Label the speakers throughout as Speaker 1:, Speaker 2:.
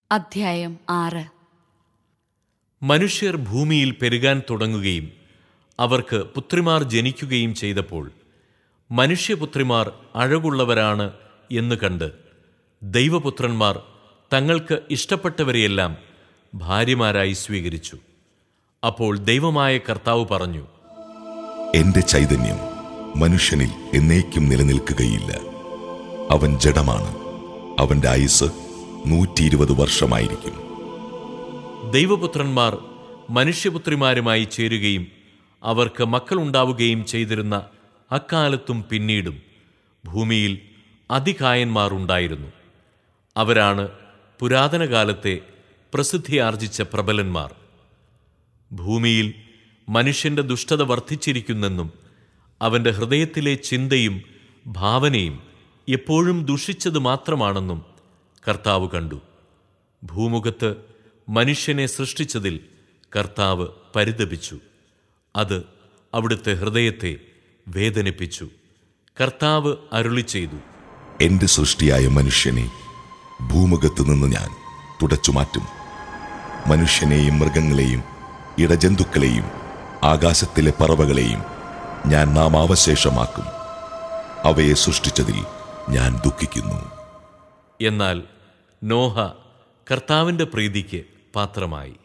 Speaker 1: അധ്യായം ആറ്
Speaker 2: മനുഷ്യർ ഭൂമിയിൽ പെരുകാൻ തുടങ്ങുകയും അവർക്ക് പുത്രിമാർ ജനിക്കുകയും ചെയ്തപ്പോൾ മനുഷ്യപുത്രിമാർ അഴകുള്ളവരാണ് എന്ന് കണ്ട് ദൈവപുത്രന്മാർ തങ്ങൾക്ക് ഇഷ്ടപ്പെട്ടവരെയെല്ലാം ഭാര്യമാരായി സ്വീകരിച്ചു അപ്പോൾ ദൈവമായ കർത്താവ് പറഞ്ഞു
Speaker 3: എന്റെ ചൈതന്യം മനുഷ്യനിൽ എന്നേക്കും നിലനിൽക്കുകയില്ല അവൻ ജഡമാണ് അവന്റെ ആയുസ് നൂറ്റി ഇരുപത് വർഷമായിരിക്കും
Speaker 2: ദൈവപുത്രന്മാർ മനുഷ്യപുത്രിമാരുമായി ചേരുകയും അവർക്ക് മക്കളുണ്ടാവുകയും ചെയ്തിരുന്ന അക്കാലത്തും പിന്നീടും ഭൂമിയിൽ അതികായന്മാർ ഉണ്ടായിരുന്നു അവരാണ് പുരാതന കാലത്തെ പ്രസിദ്ധിയാർജിച്ച പ്രബലന്മാർ ഭൂമിയിൽ മനുഷ്യന്റെ ദുഷ്ടത വർദ്ധിച്ചിരിക്കുന്നെന്നും അവന്റെ ഹൃദയത്തിലെ ചിന്തയും ഭാവനയും എപ്പോഴും ദുഷിച്ചത് മാത്രമാണെന്നും കർത്താവ് കണ്ടു ഭൂമുഖത്ത് മനുഷ്യനെ സൃഷ്ടിച്ചതിൽ കർത്താവ് പരിതപിച്ചു അത് അവിടുത്തെ ഹൃദയത്തെ വേദനിപ്പിച്ചു കർത്താവ് അരുളി ചെയ്തു
Speaker 3: എന്റെ സൃഷ്ടിയായ മനുഷ്യനെ ഭൂമുഖത്ത് നിന്ന് ഞാൻ തുടച്ചു മാറ്റും മനുഷ്യനെയും മൃഗങ്ങളെയും ഇടജന്തുക്കളെയും ആകാശത്തിലെ പറവകളെയും ഞാൻ നാമാവശേഷമാക്കും അവയെ സൃഷ്ടിച്ചതിൽ ഞാൻ ദുഃഖിക്കുന്നു
Speaker 2: എന്നാൽ നോഹ കർത്താവിൻ്റെ പ്രീതിക്ക് പാത്രമായി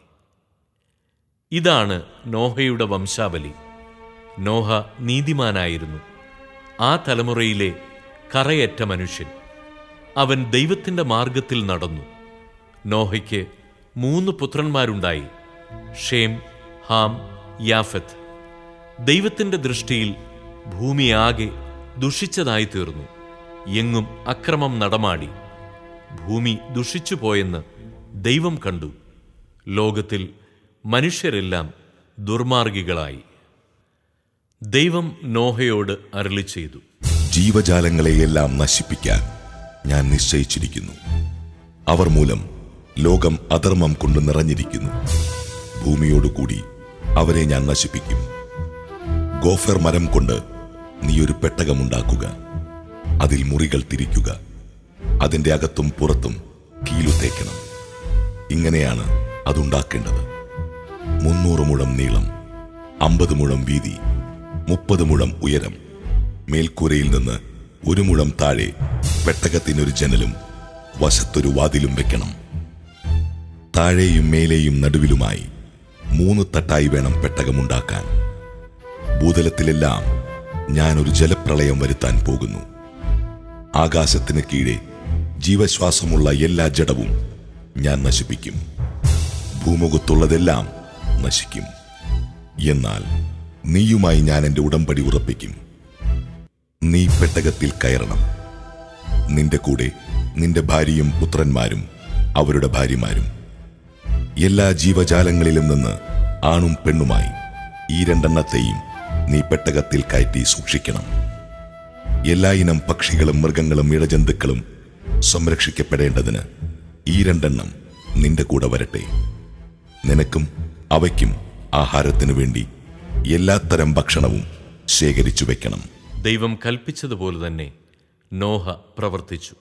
Speaker 2: ഇതാണ് നോഹയുടെ വംശാവലി നോഹ നീതിമാനായിരുന്നു ആ തലമുറയിലെ കറയറ്റ മനുഷ്യൻ അവൻ ദൈവത്തിൻ്റെ മാർഗത്തിൽ നടന്നു നോഹയ്ക്ക് മൂന്ന് പുത്രന്മാരുണ്ടായി ഷേം ഹാം യാഫത്ത് ദൈവത്തിൻ്റെ ദൃഷ്ടിയിൽ ഭൂമിയാകെ ദുഷിച്ചതായി തീർന്നു എങ്ങും അക്രമം നടമാടി ഭൂമി ദുഷിച്ചുപോയെന്ന് ദൈവം കണ്ടു ലോകത്തിൽ മനുഷ്യരെല്ലാം ദുർമാർഗികളായി ദൈവം നോഹയോട് അരളി ചെയ്തു
Speaker 3: ജീവജാലങ്ങളെയെല്ലാം നശിപ്പിക്കാൻ ഞാൻ നിശ്ചയിച്ചിരിക്കുന്നു അവർ മൂലം ലോകം അധർമ്മം കൊണ്ട് നിറഞ്ഞിരിക്കുന്നു ഭൂമിയോടുകൂടി അവരെ ഞാൻ നശിപ്പിക്കും ഗോഫർ മരം കൊണ്ട് നീ ഒരു പെട്ടകമുണ്ടാക്കുക അതിൽ മുറികൾ തിരിക്കുക അതിന്റെ അകത്തും പുറത്തും കീലു തേക്കണം ഇങ്ങനെയാണ് അതുണ്ടാക്കേണ്ടത് മുന്നൂറ് മുഴം നീളം അമ്പത് മുഴം വീതി മുപ്പത് മുഴം ഉയരം മേൽക്കൂരയിൽ നിന്ന് ഒരു മുഴം താഴെ പെട്ടകത്തിനൊരു ജനലും വശത്തൊരു വാതിലും വെക്കണം താഴെയും മേലെയും നടുവിലുമായി മൂന്ന് തട്ടായി വേണം പെട്ടകമുണ്ടാക്കാൻ ഭൂതലത്തിലെല്ലാം ഞാൻ ഒരു ജലപ്രളയം വരുത്താൻ പോകുന്നു ആകാശത്തിന് കീഴെ ജീവശ്വാസമുള്ള എല്ലാ ജഡവും ഞാൻ നശിപ്പിക്കും ഭൂമുഖത്തുള്ളതെല്ലാം നശിക്കും എന്നാൽ നീയുമായി ഞാൻ എൻ്റെ ഉടമ്പടി ഉറപ്പിക്കും നീ പെട്ടകത്തിൽ കയറണം നിന്റെ കൂടെ നിന്റെ ഭാര്യയും പുത്രന്മാരും അവരുടെ ഭാര്യമാരും എല്ലാ ജീവജാലങ്ങളിലും നിന്ന് ആണും പെണ്ണുമായി ഈ രണ്ടെണ്ണത്തെയും നീ പെട്ടകത്തിൽ കയറ്റി സൂക്ഷിക്കണം എല്ലാ ഇനം പക്ഷികളും മൃഗങ്ങളും ഇഴജന്തുക്കളും സംരക്ഷിക്കപ്പെടേണ്ടതിന് ഈ രണ്ടെണ്ണം നിന്റെ കൂടെ വരട്ടെ നിനക്കും അവയ്ക്കും ആഹാരത്തിനു വേണ്ടി എല്ലാത്തരം ഭക്ഷണവും ശേഖരിച്ചു വെക്കണം
Speaker 2: ദൈവം കൽപ്പിച്ചതുപോലെ തന്നെ നോഹ പ്രവർത്തിച്ചു